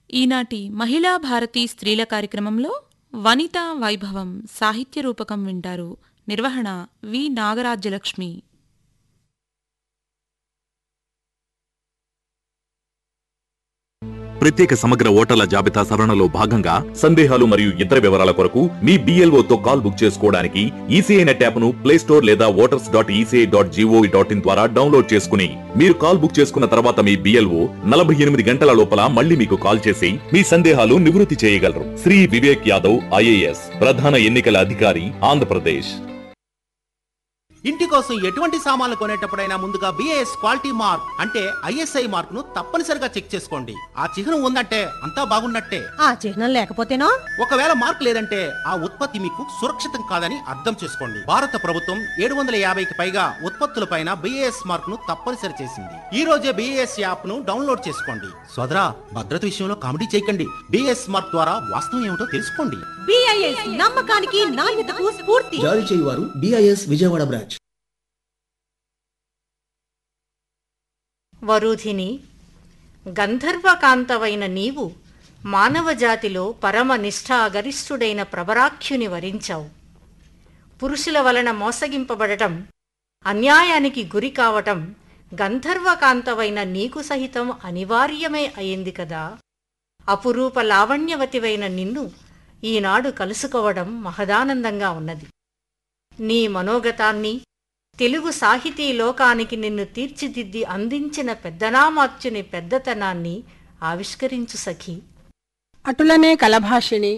ఈనాటి మహిళా భారతి స్త్రీల కార్యక్రమంలో వనితా వైభవం సాహిత్య రూపకం వింటారు నిర్వహణ వి నాగరాజ్యలక్ష్మి ప్రత్యేక సమగ్ర ఓటర్ల జాబితా సవరణలో భాగంగా సందేహాలు మరియు ఇతర వివరాల కొరకు మీ BLO తో కాల్ బుక్ చేసుకోవడానికి ఈసీఐ నెట్ యాప్ ను ప్లే స్టోర్ లేదా voters dot ECI dot gov dot in ద్వారా డౌన్లోడ్ చేసుకుని మీరు కాల్ బుక్ చేసుకున్న తర్వాత మీ బిఎల్ఓ నలభై ఎనిమిది గంటల లోపల మళ్ళీ మీకు కాల్ చేసి మీ సందేహాలు నివృత్తి చేయగలరు శ్రీ వివేక్ యాదవ్ ఐఏఎస్ ప్రధాన ఎన్నికల అధికారి ఆంధ్రప్రదేశ్ ఇంటి కోసం ఎటువంటి సామాన్లు కొనేటప్పుడైనా ముందుగా బిఏఎస్ క్వాలిటీ మార్క్ అంటే ఐఎస్ఐ మార్క్ ను తప్పనిసరిగా చెక్ చేసుకోండి ఆ చిహ్నం ఉందంటే అంతా బాగున్నట్టే ఆ చిహ్నం లేకపోతేనో ఒకవేళ మార్క్ లేదంటే ఆ ఉత్పత్తి మీకు సురక్షితం కాదని అర్థం చేసుకోండి భారత ప్రభుత్వం ఏడు వందల యాభైకి పైగా ఉత్పత్తులపైన బిఏఎస్ మార్క్ ను తప్పనిసరి చేసింది ఈ రోజే బిఏఎస్ యాప్ ను డౌన్లోడ్ చేసుకోండి సోదరా భద్రత విషయంలో కామెడీ చేయకండి బిఏఎస్ మార్క్ ద్వారా వాస్తవం ఏమిటో తెలుసుకోండి బిఐఎస్ నమ్మకానికి నాణ్యతకు స్ఫూర్తి జారీ చేయువారు డిఐఎస్ విజయవాడ బ్రాంచ్ వరూధిని గంధర్వకాంతవైన నీవు మానవజాతిలో పరమ నిష్ఠాగరిష్ఠుడైన ప్రవరాఖ్యుని వరించావు పురుషుల వలన మోసగింపబడటం అన్యాయానికి గురి కావటం గంధర్వకాంతవైన నీకు సహితం అనివార్యమే అయింది కదా అపురూప లావణ్యవతివైన నిన్ను ఈనాడు కలుసుకోవడం మహదానందంగా ఉన్నది నీ మనోగతాన్ని తెలుగు సాహితీ లోకానికి నిన్ను తీర్చిదిద్ది అందించిన పెద్దనామాత్యుని పెద్దతనాన్ని ఆవిష్కరించు సఖీ అటులనే కలభాషిణి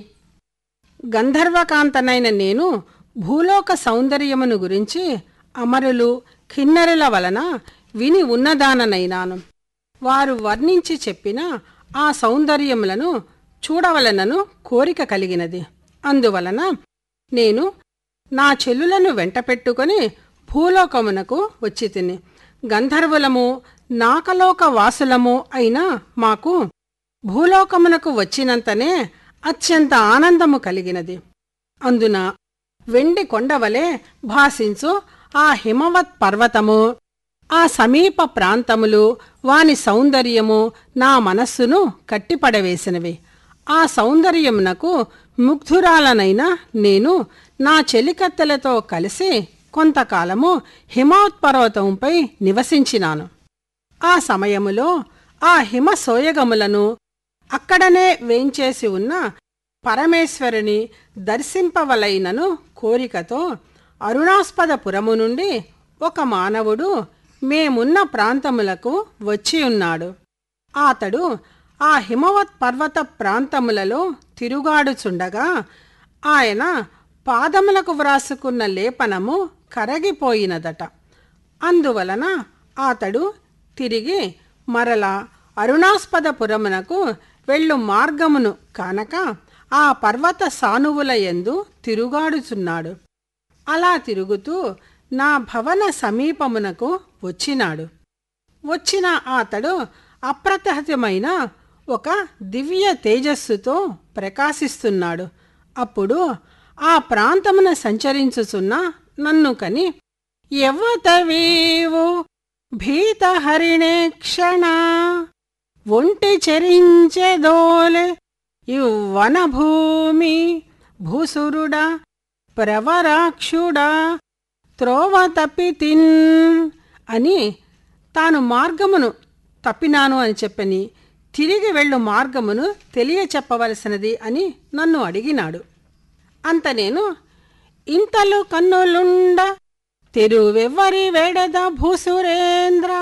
గంధర్వకాంతనైన నేను భూలోక సౌందర్యమును గురించి అమరులు కిన్నెరల వలన విని ఉన్నదాననైనాను వారు వర్ణించి చెప్పిన ఆ సౌందర్యములను చూడవలనను కోరిక కలిగినది అందువలన నేను నా చెల్లులను వెంటపెట్టుకొని భూలోకమునకు వచ్చి తిని గంధర్వులము నాకలోక వాసులము అయిన మాకు భూలోకమునకు వచ్చినంతనే అత్యంత ఆనందము కలిగినది అందున వెండి కొండవలే భాసించు ఆ హిమవత్ పర్వతము ఆ సమీప ప్రాంతములు వాని సౌందర్యము నా మనస్సును కట్టిపడవేసినవి ఆ సౌందర్యమునకు ముగ్ధురాలనైన నేను నా చెలికత్తెలతో కలిసి కొంతకాలము హిమోత్పర్వతంపై నివసించినాను ఆ సమయములో ఆ హిమ సోయగములను అక్కడనే వేంచేసి ఉన్న పరమేశ్వరుని దర్శింపవలైనను కోరికతో అరుణాస్పదపురము నుండి ఒక మానవుడు మేమున్న ప్రాంతములకు వచ్చి ఉన్నాడు అతడు ఆ హిమవత్ పర్వత ప్రాంతములలో తిరుగాడుచుండగా ఆయన పాదములకు వ్రాసుకున్న లేపనము కరగిపోయినదట అందువలన అతడు తిరిగి మరలా అరుణాస్పదపురమునకు వెళ్ళు మార్గమును కానక ఆ పర్వత సానువుల యందు తిరుగాడుచున్నాడు అలా తిరుగుతూ నా భవన సమీపమునకు వచ్చినాడు వచ్చిన అతడు అప్రతహతమైన ఒక దివ్య తేజస్సుతో ప్రకాశిస్తున్నాడు అప్పుడు ఆ ప్రాంతమున సంచరించుచున్న నన్ను కని ఎవ్వతవీవు భీతహరిణే క్షణ ఒంటి చెరించెదోలె ఇవ్వనభూమి భూసురుడా ప్రవరాక్షుడా త్రోవ తప్పితిన్ అని తాను మార్గమును తప్పినాను అని చెప్పని తిరిగి వెళ్ళు మార్గమును తెలియచెప్పవలసినది అని నన్ను అడిగినాడు అంత నేను ఇంతలు కన్నులుండ తెరువెవ్వరి వేడద భూసురేంద్ర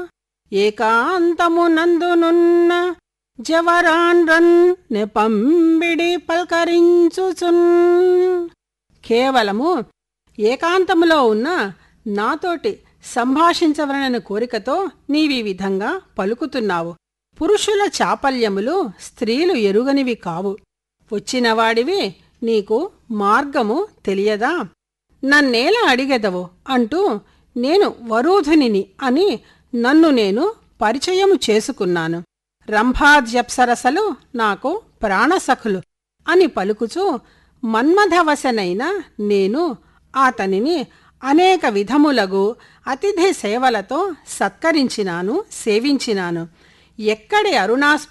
ఏకాంతమునందునున్న జవరాన్రన్ నెపంబిడి పల్కరించుచున్ కేవలము ఏకాంతములో ఉన్న నాతోటి సంభాషించవలనని కోరికతో నీవీ విధంగా పలుకుతున్నావు పురుషుల చాపల్యములు స్త్రీలు ఎరుగనివి కావు వచ్చినవాడివి నీకు మార్గము తెలియదా నన్నేలా అడిగెదవు అంటూ నేను వరూధునిని అని నన్ను నేను పరిచయము చేసుకున్నాను రంభాద్యప్సరసలు నాకు ప్రాణసఖులు అని పలుకుచూ మన్మథవశనైన నేను అతనిని అనేక విధములగు అతిథి సేవలతో సత్కరించినాను సేవించినాను ఎక్కడి అరుణాస్పద